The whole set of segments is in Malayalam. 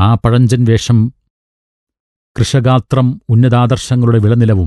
ആ പഴഞ്ചൻ വേഷം കൃഷഗാത്രം ഉന്നതാദർശങ്ങളുടെ വിളനിലവും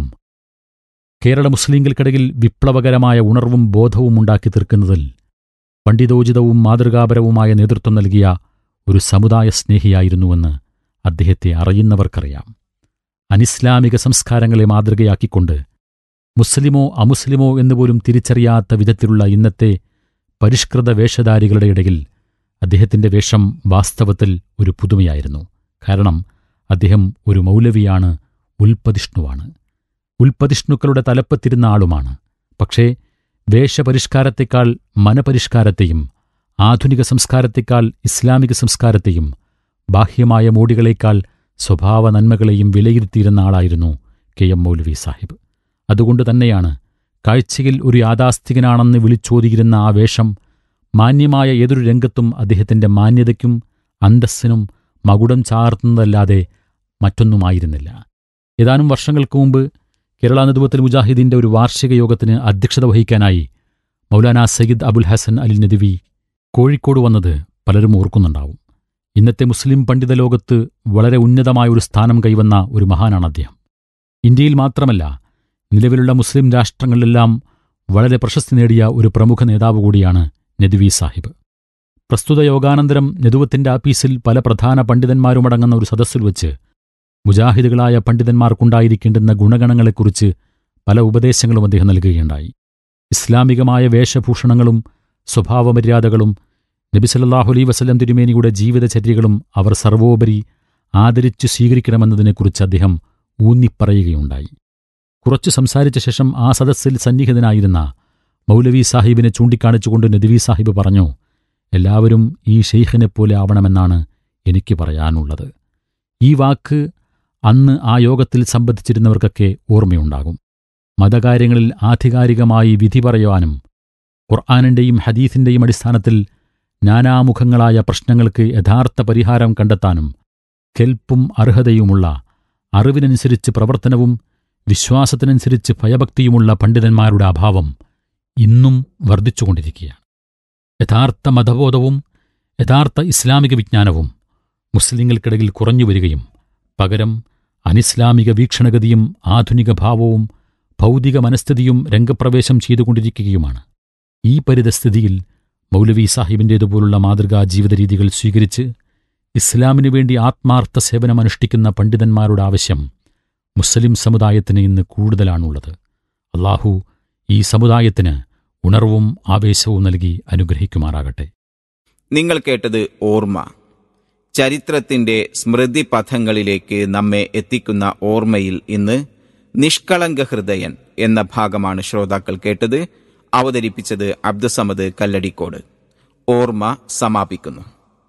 കേരള മുസ്ലിങ്ങൾക്കിടയിൽ വിപ്ലവകരമായ ഉണർവും ബോധവും ഉണ്ടാക്കി തീർക്കുന്നതിൽ പണ്ഡിതോചിതവും മാതൃകാപരവുമായ നേതൃത്വം നൽകിയ ഒരു സമുദായ സ്നേഹിയായിരുന്നുവെന്ന് അദ്ദേഹത്തെ അറിയുന്നവർക്കറിയാം അനിസ്ലാമിക സംസ്കാരങ്ങളെ മാതൃകയാക്കിക്കൊണ്ട് മുസ്ലിമോ അമുസ്ലിമോ എന്നുപോലും തിരിച്ചറിയാത്ത വിധത്തിലുള്ള ഇന്നത്തെ പരിഷ്കൃത വേഷധാരികളുടെ ഇടയിൽ അദ്ദേഹത്തിന്റെ വേഷം വാസ്തവത്തിൽ ഒരു പുതുമയായിരുന്നു കാരണം അദ്ദേഹം ഒരു മൗലവിയാണ് ഉൽപ്പതിഷ്ണുവാണ് ഉൽപ്പതിഷ്ണുക്കളുടെ തലപ്പത്തിരുന്ന ആളുമാണ് പക്ഷേ വേഷപരിഷ്കാരത്തെക്കാൾ മനപരിഷ്കാരത്തെയും ആധുനിക സംസ്കാരത്തെക്കാൾ ഇസ്ലാമിക സംസ്കാരത്തെയും ബാഹ്യമായ മോടികളേക്കാൾ സ്വഭാവ നന്മകളെയും വിലയിരുത്തിയിരുന്ന ആളായിരുന്നു കെ എം മൗലവി സാഹിബ് അതുകൊണ്ട് തന്നെയാണ് കാഴ്ചയിൽ ഒരു യാഥാസ്ഥികനാണെന്ന് വിളിച്ചോതിയിരുന്ന ആ വേഷം മാന്യമായ ഏതൊരു രംഗത്തും അദ്ദേഹത്തിന്റെ മാന്യതയ്ക്കും അന്തസ്സിനും മകുടം ചാർത്തുന്നതല്ലാതെ മറ്റൊന്നുമായിരുന്നില്ല ഏതാനും വർഷങ്ങൾക്ക് മുമ്പ് കേരള നേതൃത്വത്തിൽ മുജാഹിദീന്റെ ഒരു വാർഷിക യോഗത്തിന് അധ്യക്ഷത വഹിക്കാനായി മൗലാന സയ്യിദ് അബുൽ ഹസൻ അലി നദിവി കോഴിക്കോട് വന്നത് പലരും ഓർക്കുന്നുണ്ടാവും ഇന്നത്തെ മുസ്ലിം പണ്ഡിത ലോകത്ത് വളരെ ഉന്നതമായ ഒരു സ്ഥാനം കൈവന്ന ഒരു മഹാനാണ് അദ്ദേഹം ഇന്ത്യയിൽ മാത്രമല്ല നിലവിലുള്ള മുസ്ലിം രാഷ്ട്രങ്ങളിലെല്ലാം വളരെ പ്രശസ്തി നേടിയ ഒരു പ്രമുഖ നേതാവ് കൂടിയാണ് നദ്വി സാഹിബ് പ്രസ്തുത യോഗാനന്തരം നെതുവത്തിന്റെ ആപ്പീസിൽ പല പ്രധാന പണ്ഡിതന്മാരുമടങ്ങുന്ന ഒരു സദസ്സിൽ വച്ച് മുജാഹിദുകളായ പണ്ഡിതന്മാർക്കുണ്ടായിരിക്കേണ്ടുന്ന ഗുണഗണങ്ങളെക്കുറിച്ച് പല ഉപദേശങ്ങളും അദ്ദേഹം നൽകുകയുണ്ടായി ഇസ്ലാമികമായ വേഷഭൂഷണങ്ങളും സ്വഭാവമര്യാദകളും നബിസല്ലാഹു അലൈ വസല്ലം തിരുമേനിയുടെ ജീവിതചര്യകളും അവർ സർവോപരി ആദരിച്ചു സ്വീകരിക്കണമെന്നതിനെക്കുറിച്ച് അദ്ദേഹം ഊന്നിപ്പറയുകയുണ്ടായി കുറച്ചു സംസാരിച്ച ശേഷം ആ സദസ്സിൽ സന്നിഹിതനായിരുന്ന മൗലവി സാഹിബിനെ ചൂണ്ടിക്കാണിച്ചുകൊണ്ട് നദ്വി സാഹിബ് പറഞ്ഞു എല്ലാവരും ഈ ഷെയ്ഖിനെപ്പോലെ ആവണമെന്നാണ് എനിക്ക് പറയാനുള്ളത് ഈ വാക്ക് അന്ന് ആ യോഗത്തിൽ സംബന്ധിച്ചിരുന്നവർക്കൊക്കെ ഓർമ്മയുണ്ടാകും മതകാര്യങ്ങളിൽ ആധികാരികമായി വിധി പറയുവാനും ഖുർആാനിന്റെയും ഹദീസിന്റെയും അടിസ്ഥാനത്തിൽ നാനാമുഖങ്ങളായ പ്രശ്നങ്ങൾക്ക് യഥാർത്ഥ പരിഹാരം കണ്ടെത്താനും കെൽപ്പും അർഹതയുമുള്ള അറിവിനനുസരിച്ച് പ്രവർത്തനവും വിശ്വാസത്തിനനുസരിച്ച് ഭയഭക്തിയുമുള്ള പണ്ഡിതന്മാരുടെ അഭാവം ഇന്നും വർദ്ധിച്ചുകൊണ്ടിരിക്കുകയാണ് യഥാർത്ഥ മതബോധവും യഥാർത്ഥ ഇസ്ലാമിക വിജ്ഞാനവും മുസ്ലിങ്ങൾക്കിടയിൽ കുറഞ്ഞു വരികയും പകരം അനിസ്ലാമിക വീക്ഷണഗതിയും ആധുനിക ഭാവവും ഭൗതിക മനസ്ഥിതിയും രംഗപ്രവേശം ചെയ്തുകൊണ്ടിരിക്കുകയുമാണ് ഈ പരിതസ്ഥിതിയിൽ മൗലവി സാഹിബിൻ്റേതുപോലുള്ള മാതൃകാ ജീവിതരീതികൾ സ്വീകരിച്ച് ഇസ്ലാമിനു വേണ്ടി ആത്മാർത്ഥ സേവനമനുഷ്ഠിക്കുന്ന പണ്ഡിതന്മാരുടെ ആവശ്യം മുസ്ലിം സമുദായത്തിന് ഇന്ന് കൂടുതലാണുള്ളത് അള്ളാഹു ഈ സമുദായത്തിന് ഉണർവും ആവേശവും നൽകി അനുഗ്രഹിക്കുമാറാകട്ടെ നിങ്ങൾ കേട്ടത് ഓർമ്മ ചരിത്രത്തിന്റെ സ്മൃതി പഥങ്ങളിലേക്ക് നമ്മെ എത്തിക്കുന്ന ഓർമ്മയിൽ ഇന്ന് നിഷ്കളങ്ക ഹൃദയൻ എന്ന ഭാഗമാണ് ശ്രോതാക്കൾ കേട്ടത് അവതരിപ്പിച്ചത് അബ്ദുസമദ് കല്ലടിക്കോട് ഓർമ്മ സമാപിക്കുന്നു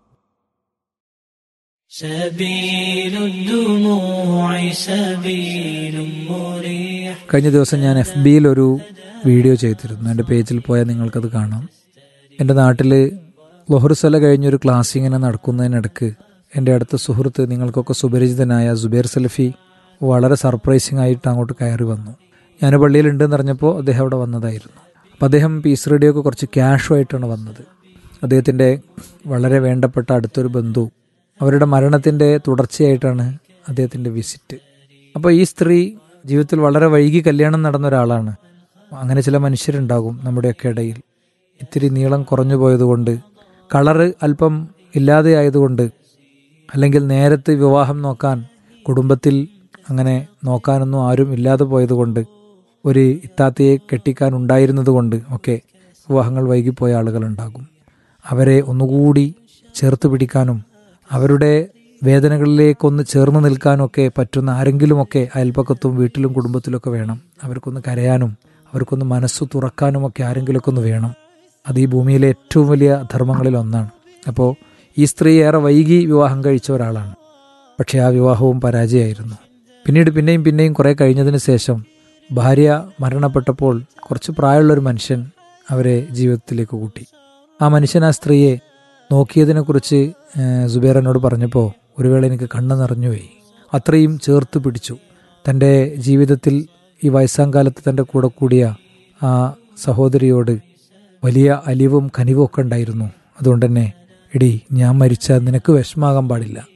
سبيل الدموع سبيل مريح കഴിഞ്ഞ ദിവസം ഞാൻ എഫ് ബിയിൽ ഒരു വീഡിയോ ചെയ്തിരുന്നു എൻ്റെ പേജിൽ പോയാൽ നിങ്ങൾക്കത് കാണാം എൻ്റെ നാട്ടിൽ ലൊഹറുസല കഴിഞ്ഞൊരു ക്ലാസ് ഇങ്ങനെ നടക്കുന്നതിനിടക്ക് എൻ്റെ അടുത്ത സുഹൃത്ത് നിങ്ങൾക്കൊക്കെ സുപരിചിതനായ സുബൈർ സലഫി വളരെ സർപ്രൈസിംഗ് ആയിട്ട് അങ്ങോട്ട് കയറി വന്നു ഞാൻ പള്ളിയിലുണ്ടെന്ന് അറിഞ്ഞപ്പോൾ അദ്ദേഹം അവിടെ വന്നതായിരുന്നു അപ്പം അദ്ദേഹം പീസ് റേഡിയോക്ക് കുറച്ച് ക്യാഷുമായിട്ടാണ് വന്നത് അദ്ദേഹത്തിൻ്റെ വളരെ വേണ്ടപ്പെട്ട അടുത്തൊരു ബന്ധു അവരുടെ മരണത്തിൻ്റെ തുടർച്ചയായിട്ടാണ് അദ്ദേഹത്തിൻ്റെ വിസിറ്റ് അപ്പോൾ ഈ സ്ത്രീ ജീവിതത്തിൽ വളരെ വൈകി കല്യാണം നടന്ന ഒരാളാണ് അങ്ങനെ ചില മനുഷ്യരുണ്ടാകും നമ്മുടെയൊക്കെ ഇടയിൽ ഇത്തിരി നീളം കുറഞ്ഞു പോയതുകൊണ്ട് കളറ് അല്പം ഇല്ലാതെ ആയതുകൊണ്ട് അല്ലെങ്കിൽ നേരത്തെ വിവാഹം നോക്കാൻ കുടുംബത്തിൽ അങ്ങനെ നോക്കാനൊന്നും ആരും ഇല്ലാതെ പോയതുകൊണ്ട് ഒരു ഇത്താത്തയെ കെട്ടിക്കാൻ ഉണ്ടായിരുന്നത് കൊണ്ട് ഒക്കെ വിവാഹങ്ങൾ വൈകിപ്പോയ ആളുകളുണ്ടാകും അവരെ ഒന്നുകൂടി ചേർത്ത് പിടിക്കാനും അവരുടെ വേദനകളിലേക്കൊന്ന് ചേർന്ന് നിൽക്കാനൊക്കെ പറ്റുന്ന ആരെങ്കിലുമൊക്കെ അയൽപ്പക്കത്തും വീട്ടിലും കുടുംബത്തിലൊക്കെ വേണം അവർക്കൊന്ന് കരയാനും അവർക്കൊന്ന് മനസ്സ് തുറക്കാനുമൊക്കെ ആരെങ്കിലുമൊക്കെ ഒന്ന് വേണം അത് ഈ ഭൂമിയിലെ ഏറ്റവും വലിയ ധർമ്മങ്ങളിൽ ഒന്നാണ് അപ്പോൾ ഈ സ്ത്രീ ഏറെ വൈകി വിവാഹം കഴിച്ച ഒരാളാണ് പക്ഷേ ആ വിവാഹവും പരാജയമായിരുന്നു പിന്നീട് പിന്നെയും പിന്നെയും കുറേ കഴിഞ്ഞതിന് ശേഷം ഭാര്യ മരണപ്പെട്ടപ്പോൾ കുറച്ച് പ്രായമുള്ളൊരു മനുഷ്യൻ അവരെ ജീവിതത്തിലേക്ക് കൂട്ടി ആ മനുഷ്യൻ ആ സ്ത്രീയെ നോക്കിയതിനെക്കുറിച്ച് സുബേർ എന്നോട് പറഞ്ഞപ്പോൾ ഒരു വേള എനിക്ക് കണ്ണ് നിറഞ്ഞുപോയി അത്രയും ചേർത്ത് പിടിച്ചു തൻ്റെ ജീവിതത്തിൽ ഈ വയസ്സാം കാലത്ത് തൻ്റെ കൂടെ കൂടിയ ആ സഹോദരിയോട് വലിയ അലിവും കനിവും ഒക്കെ ഉണ്ടായിരുന്നു അതുകൊണ്ട് തന്നെ എടി ഞാൻ മരിച്ചാൽ നിനക്ക് വിഷമാകാൻ പാടില്ല